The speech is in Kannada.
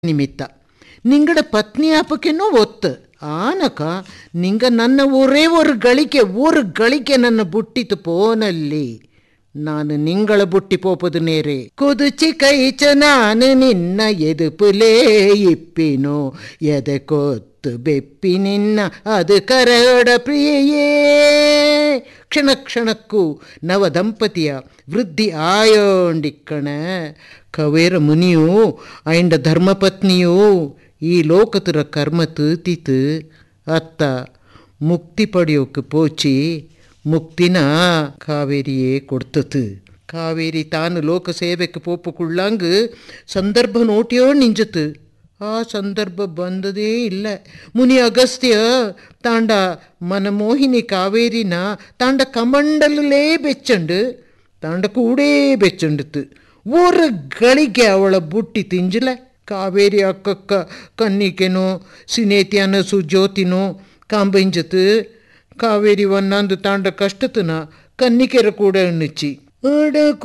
நிமித்த നിങ്ങളുടെ പത്നിയാപ്പക്കെന്നോ ഒത്ത് ആനക്ക നിങ്ങ ನನ್ನ ഒരേ ഒരു ಗಳಿಕೆ ഒരു ಗಳಿಕೆ ನನ್ನ ಬುಟ್ಟಿತು ಪೋನಲ್ಲಿ ನಾನು ನಿಂಗಳ ಬುಟ್ಟಿ ಪೋಪದು ನೇರೆ ಕುದುಚಿ ಕೈಚ ನಾನು ನಿನ್ನ ಎದುಪುಲೇ ಇಪ್ಪಿನೋ ಎದೆ ಕೊತ್ತು ಬೆಪ್ಪಿ ನಿನ್ನ ಅದು ಕರಡ ಪ್ರಿಯೇ ಕ್ಷಣ ಕ್ಷಣಕ್ಕೂ ನವ ದಂಪತಿಯ ವೃದ್ಧಿ ಆಯೋಂಡಿಕ್ಕಣ ಕವೇರ ಮುನಿಯು ಐಂಡ ಧರ್ಮಪತ್ನಿಯು ಈ ಲೋಕತರ ಕರ್ಮ ತೀತು ಅತ್ತ ಮುಕ್ತಿ ಪಡೆಯೋಕೆ ಪೋಚಿ ಮುಕ್ತಿನ ಕಾವೇರಿಯೇ ಕೊಡ್ತತು ಕಾವೇರಿ ತಾನು ಲೋಕ ಸೇವೆಗೆ ಪೋಪುಕೊಳ್ಳಂಗ್ ಸಂದರ್ಭ ನೋಟಿಯೋ ನಿಂಜತು ಆ ಸಂದರ್ಭ ಬಂದದೇ ಇಲ್ಲ ಮುನಿ ಅಗಸ್ತ್ಯ ತಾಂಡ ಮನಮೋಹಿನಿ ಕಾವೇರಿನ ತಾಂಡ ಕಮಂಡಲೇ ಬೆಚ್ಚಂಡು ತಾಂಡ ಕೂಡೇ ಬೆಚ್ಚಂಡಿತು ஒரு ಗಳಿಗೆ ಅವಳ ಬುಟ್ಟಿ ತಿಂಜಲ ಕಾವೇರಿ ಅಕ್ಕಕ್ಕ ಕನ್ನಿಕೆನೋ ಸಿನೇತಿಯನ ಸುಜ್ಯೋತಿನೋ ಕಾಂಬೆಂಜತು ಕಾವೇರಿ ಒನ್ನಂದು ತಾಂಡ ಕಷ್ಟತನ ಕನ್ನಿಕೆರ ಕೂಡ ಎಣ್ಣಿಚ್ಚಿ